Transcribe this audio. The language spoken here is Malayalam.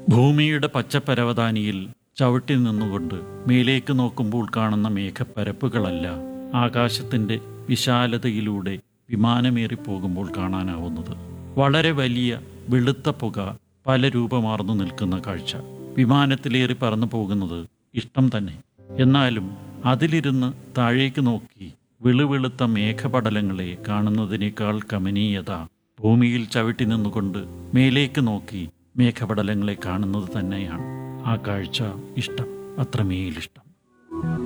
ഭൂമിയുടെ പച്ചപ്പരവതാനിയിൽ ചവിട്ടി നിന്നുകൊണ്ട് മേലേക്ക് നോക്കുമ്പോൾ കാണുന്ന മേഘപ്പരപ്പുകളല്ല ആകാശത്തിൻ്റെ വിശാലതയിലൂടെ വിമാനമേറി പോകുമ്പോൾ കാണാനാവുന്നത് വളരെ വലിയ വെളുത്ത പുക പല രൂപമാർന്നു നിൽക്കുന്ന കാഴ്ച വിമാനത്തിലേറി പറന്നു പോകുന്നത് ഇഷ്ടം തന്നെ എന്നാലും അതിലിരുന്ന് താഴേക്ക് നോക്കി വെളുവെളുത്ത മേഘപടലങ്ങളെ കാണുന്നതിനേക്കാൾ കമനീയത ഭൂമിയിൽ ചവിട്ടി നിന്നുകൊണ്ട് മേലേക്ക് നോക്കി മേഘപടലങ്ങളെ കാണുന്നത് തന്നെയാണ് ആ കാഴ്ച ഇഷ്ടം അത്രമേലിഷ്ടം